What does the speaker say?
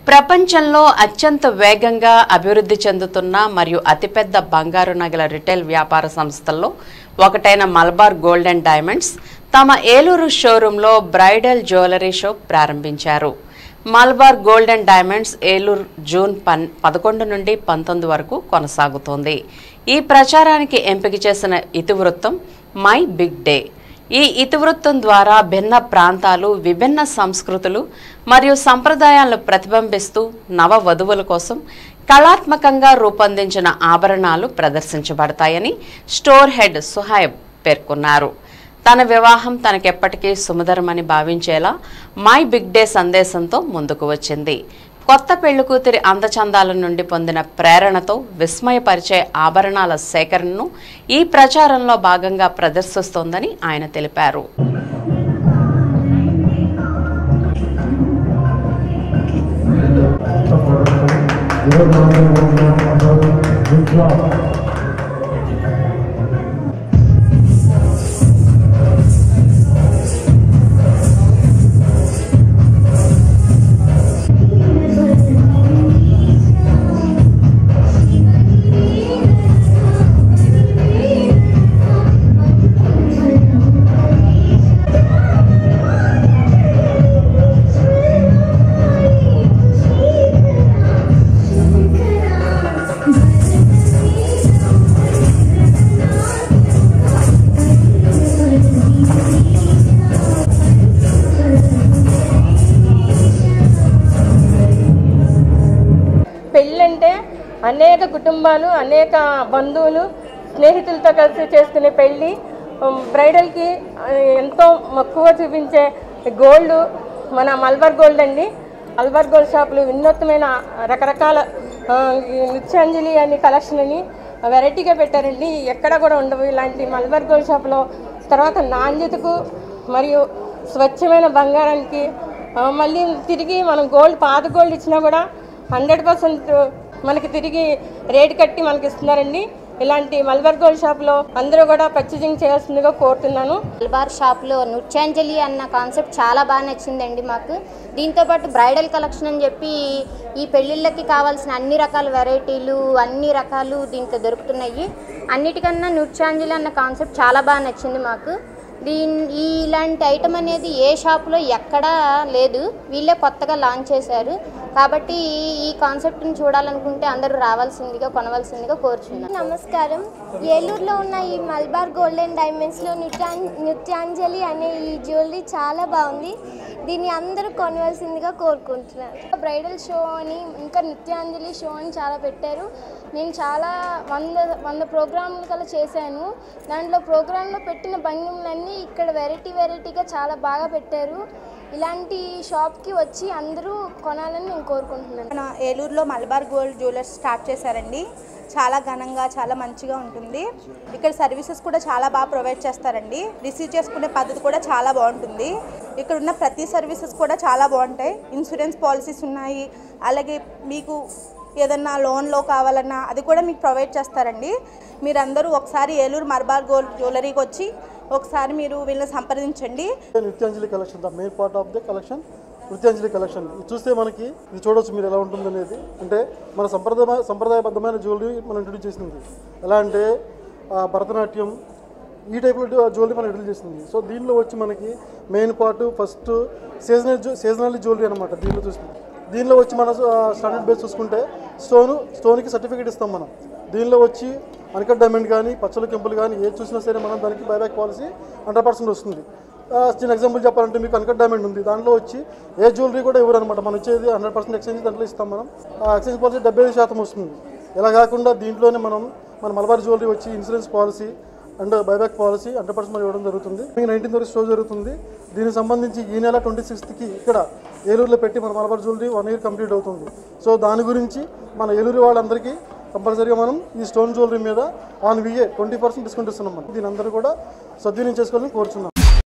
ప్రపంచంలో అత్యంత వేగంగా అభివృద్ధి చెందుతున్న మరియు అతిపెద్ద బంగారు నగల రిటైల్ వ్యాపార సంస్థల్లో ఒకటైన మలబార్ గోల్డ్ అండ్ డైమండ్స్ తమ ఏలూరు షోరూంలో బ్రైడల్ జ్యువెలరీ షో ప్రారంభించారు Malabar gold and diamonds Eluru June పన్ పదకొండు నుండి పంతొమ్మిది వరకు కొనసాగుతోంది ఈ ప్రచారానికి ఎంపిక చేసిన ఇతివృత్తం మై బిగ్ డే ఈ ఇతివృత్తం ద్వారా భిన్న ప్రాంతాలు విభిన్న సంస్కృతులు మరియు సంప్రదాయాలను ప్రతిబింబిస్తూ నవ వధువుల కోసం కళాత్మకంగా రూపొందించిన ఆభరణాలు ప్రదర్శించబడతాయని స్టోర్ హెడ్ సుహైబ్ పేర్కొన్నారు తన వివాహం తనకెప్పటికీ సుమధురమని భావించేలా మై బిగ్ డే సందేశంతో ముందుకు వచ్చింది కొత్త పెళ్లి కూతురి అందచందాల నుండి పొందిన ప్రేరణతో విస్మయపరిచే ఆభరణాల సేకరణను ఈ ప్రచారంలో భాగంగా ప్రదర్శిస్తోందని ఆయన తెలిపారు పెళ్ళంటే అనేక కుటుంబాలు అనేక బంధువులు స్నేహితులతో కలిసి చేసుకునే పెళ్ళి ఉమ్, బ్రైడల్కి ఆ, ఎంతో మక్కువ చూపించే గోల్డ్ మన మల్బార్ గోల్డ్ అండి మల్బార్ గోల్డ్ షాపులు వినూత్నమైన రకరకాల ఆ, ఈ నృత్యాంజలి అని కలెక్షన్ అని వెరైటీగా పెట్టారండి ఎక్కడ కూడా ఉండవు ఇలాంటి మల్బార్ గోల్డ్ షాప్లో తర్వాత నాణ్యతకు మరియు స్వచ్ఛమైన బంగారానికి ఆ, మళ్ళీ తిరిగి మనం గోల్డ్ పాత గోల్డ్ ఇచ్చినా కూడా హండ్రెడ్ పర్సెంట్ మనకి తిరిగి రేట్ కట్టి మనకి ఇస్తున్నారండి ఇలాంటి మల్బార్ గోల్డ్ షాప్లో అందరూ కూడా పర్చేజింగ్ చేయాల్సిందిగా కోరుతున్నాను మల్బార్ షాప్లో నృత్యాంజలి అన్న కాన్సెప్ట్ చాలా బాగా నచ్చిందండి మాకు దీంతోపాటు బ్రైడల్ కలెక్షన్ అని చెప్పి ఈ పెళ్ళిళ్ళకి కావాల్సిన అన్ని రకాల వెరైటీలు అన్ని రకాలు దీంట్లో దొరుకుతున్నాయి అన్నిటికన్నా నృత్యాంజలి అన్న కాన్సెప్ట్ చాలా బాగా నచ్చింది మాకు దీని ఈ ఇలాంటి ఐటమ్ అనేది ఏ షాప్లో ఎక్కడా లేదు వీళ్ళే కొత్తగా లాంచ్ చేశారు కాబట్టి ఈ కాన్సెప్ట్ని చూడాలనుకుంటే అందరూ రావాల్సిందిగా కొనవలసిందిగా కోరుచున్నాను నమస్కారం ఏలూరులో ఉన్న ఈ మల్బార్ గోల్డెన్ డైమండ్స్లో నృత్యాం నృత్యాంజలి అనే ఈ జ్యువెలరీ చాలా బాగుంది దీన్ని అందరూ కొనవలసిందిగా కోరుకుంటున్నారు బ్రైడల్ షో అని ఇంకా నృత్యాంజలి షో అని చాలా పెట్టారు నేను చాలా వంద వంద ప్రోగ్రాంలు కల్లా చేశాను దాంట్లో ప్రోగ్రాంలో పెట్టిన భంగిమలన్నీ ఇక్కడ వెరైటీ వెరైటీగా చాలా బాగా పెట్టారు ఇలాంటి షాప్కి వచ్చి అందరూ కొనాలని నేను కోరుకుంటున్నాను మన ఏలూరులో మలబార్ గోల్డ్ జ్యువెలర్స్ స్టార్ట్ చేశారండి చాలా ఘనంగా చాలా మంచిగా ఉంటుంది ఇక్కడ సర్వీసెస్ కూడా చాలా బాగా ప్రొవైడ్ చేస్తారండి రిసీవ్ చేసుకునే పద్ధతి కూడా చాలా బాగుంటుంది ఇక్కడ ఉన్న ప్రతి సర్వీసెస్ కూడా చాలా బాగుంటాయి ఇన్సూరెన్స్ పాలసీస్ ఉన్నాయి అలాగే మీకు ఏదన్నా లోన్లో కావాలన్నా అది కూడా మీకు ప్రొవైడ్ చేస్తారండి మీరందరూ ఒకసారి ఏలూరు మలబార్ గోల్డ్ జ్యువెలరీకి వచ్చి ఒకసారి మీరు వీళ్ళని సంప్రదించండి Nrityanjali collection the main part of the collection Nrityanjali collection ఇది చూస్తే మనకి ఇది చూడొచ్చు మీరు ఎలా ఉంటుంది అనేది అంటే మన సంప్రదాయ సంప్రదాయబద్ధమైన జ్యువెలరీ మనం ఇంట్రడ్యూస్ చేసింది ఎలా అంటే ఆ, భరతనాట్యం ఈ టైప్లో జ్యువెలరీ మనం ఇంట్రడ్యూస్ చేసింది సో దీనిలో వచ్చి మనకి main part first seasonal seasonal jewellery అనమాట దీనిలో చూసుకుంటే దీనిలో వచ్చి మన స్టాండర్డ్ బేస్ చూసుకుంటే స్టోన్ స్టోన్కి సర్టిఫికేట్ ఇస్తాం మనం దీనిలో వచ్చి అన్కట్ డైమండ్ కానీ పచ్చల కెంపులు కానీ ఏది చూసినా సరే మనం దానికి బైబ్యాక్ పాలసీ హండ్రెడ్ పర్సెంట్ వస్తుంది ఆ, చిన్న ఎగ్జాంపుల్ చెప్పాలంటే మీకు అన్కట్ డైమండ్ ఉంది దాంట్లో వచ్చి ఏ జ్యువెలరీ కూడా ఇవ్వరు అనమాట మనం వచ్చేది హండ్రెడ్ పర్సెంట్ ఎక్స్చేంజ్ దాంట్లో ఇస్తాం మనం ఆ ఎక్స్చేంజ్ పాలసీ డెబ్బై ఐదు శాతం వస్తుంది ఇలా కాకుండా దీంట్లోనే మనం మన మలబార్ జ్యువెలరీ వచ్చి insurance policy and buyback policy hundred percent మనం ఇవ్వడం జరుగుతుంది మీకు నైన్టీన్ వరకు షో జరుగుతుంది దీనికి సంబంధించి ఈ నెల ట్వంటీ సిక్స్త్కి ఇక్కడ ఏలూరులో పెట్టి మన Malabar jewellery one year complete అవుతుంది సో దాని గురించి మన ఏలూరు వాళ్ళందరికీ కంపల్సరీగా మనం ఈ స్టోన్ జ్యువెలరీ మీద on VA twenty percent discount ఇస్తున్నాం మనం దీని అందరూ కూడా సద్వినియోగం చేసుకోవాలని కోరుచున్నాం